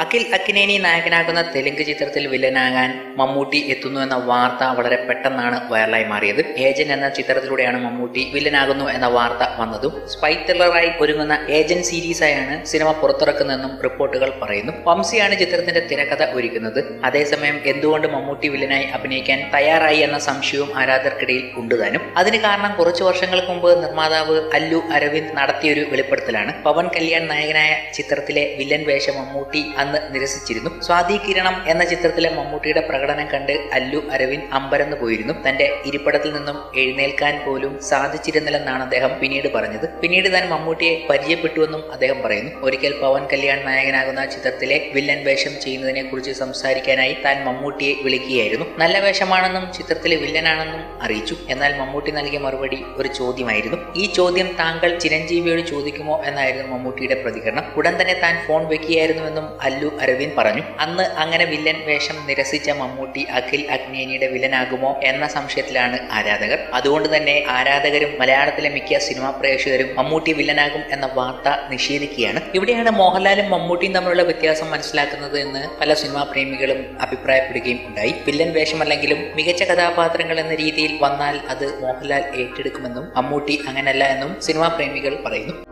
അഖിൽ അക്കിനേനി നായകനാകുന്ന തെലുങ്ക് ചിത്രത്തിൽ വില്ലനാകാൻ മമ്മൂട്ടി എത്തുന്നു എന്ന വാർത്ത വളരെ പെട്ടെന്നാണ് വൈറലായി മാറിയത് ഏജന്റ് എന്ന ചിത്രത്തിലൂടെയാണ് മമ്മൂട്ടി വില്ലനാകുന്നു എന്ന വാർത്ത വന്നതും സ്പൈ ത്രില്ലറായി ഒരുങ്ങുന്ന ഏജന്റ് സീരീസായാണ് സിനിമ പുറത്തിറക്കുന്നതെന്നും റിപ്പോർട്ടുകൾ പറയുന്നു വംസിയാണ് ചിത്രത്തിന്റെ തിരക്കഥ ഒരുക്കുന്നത് അതേസമയം എന്തുകൊണ്ട് മമ്മൂട്ടി വില്ലനായി അഭിനയിക്കാൻ തയ്യാറായി എന്ന സംശയവും ആരാധകർക്കിടയിൽ ഉണ്ട് താനും അതിന് കാരണം കുറച്ചു വർഷങ്ങൾക്ക് മുമ്പ് നിർമ്മാതാവ് അല്ലു അരവിന്ദ് നടത്തിയൊരു വെളിപ്പെടുത്തലാണ് പവൻ കല്യാൺ നായകനായ ചിത്രത്തിലെ വില്ലൻ വേഷം മമ്മൂട്ടി അന്ന് നിരസിച്ചിരുന്നു സ്വാതി കിരണം എന്ന ചിത്രത്തിലെ മമ്മൂട്ടിയുടെ പ്രകടനം കണ്ട് അല്ലു അരവിന്ദ് അമ്പരന്ന് പോയിരുന്നു തന്റെ ഇരിപ്പിടത്തിൽ നിന്നും എഴുന്നേൽക്കാൻ പോലും സാധിച്ചിരുന്നില്ലെന്നാണ് അദ്ദേഹം പിന്നീട് പറഞ്ഞത് പിന്നീട് താൻ മമ്മൂട്ടിയെ പരിചയപ്പെട്ടുവെന്നും അദ്ദേഹം പറയുന്നു ഒരിക്കൽ പവൻ കല്യാൺ നായകനാകുന്ന ചിത്രത്തിലെ വില്ലൻ വേഷം ചെയ്യുന്നതിനെ കുറിച്ച് സംസാരിക്കാനായി താൻ മമ്മൂട്ടിയെ വിളിക്കുകയായിരുന്നു നല്ല വേഷമാണെന്നും ചിത്രത്തിലെ വില്ലനാണെന്നും അറിയിച്ചു എന്നാൽ മമ്മൂട്ടി നൽകിയ മറുപടി ഒരു ചോദ്യമായിരുന്നു ഈ ചോദ്യം താങ്കൾ ചിരഞ്ജീവിയോട് ചോദിക്കുമോ എന്നായിരുന്നു മമ്മൂട്ടിയുടെ പ്രതികരണം ഉടൻ തന്നെ താൻ ഫോൺ വെക്കുകയായിരുന്നുവെന്നും അല്ലു അരവിന്ദ് പറഞ്ഞു അന്ന് അങ്ങനെ വില്ലൻ വേഷം നിരസിച്ച മമ്മൂട്ടി അഖിൽ അഗ്നേനിയുടെ വില്ലനാകുമോ എന്ന സംശയത്തിലാണ് ആരാധകർ അതുകൊണ്ട് തന്നെ ആരാധകരും മലയാളത്തിലെ മിക്ക സിനിമാ പ്രേക്ഷകരും മമ്മൂട്ടി വില്ലനാകും എന്ന വാർത്ത നിഷേധിക്കുകയാണ് ഇവിടെയാണ് മോഹൻലാലും മമ്മൂട്ടിയും തമ്മിലുള്ള വ്യത്യാസം മനസ്സിലാക്കുന്നത് എന്ന് പല സിനിമാ പ്രേമികളും അഭിപ്രായപ്പെടുകയും ഉണ്ടായി വില്ലൻ വേഷമല്ലെങ്കിലും മികച്ച കഥാപാത്രങ്ങൾ എന്ന രീതിയിൽ വന്നാൽ അത് മോഹൻലാൽ ഏറ്റെടുക്കുമെന്നും മമ്മൂട്ടി അങ്ങനല്ല എന്നും സിനിമാ പ്രേമികൾ പറയുന്നു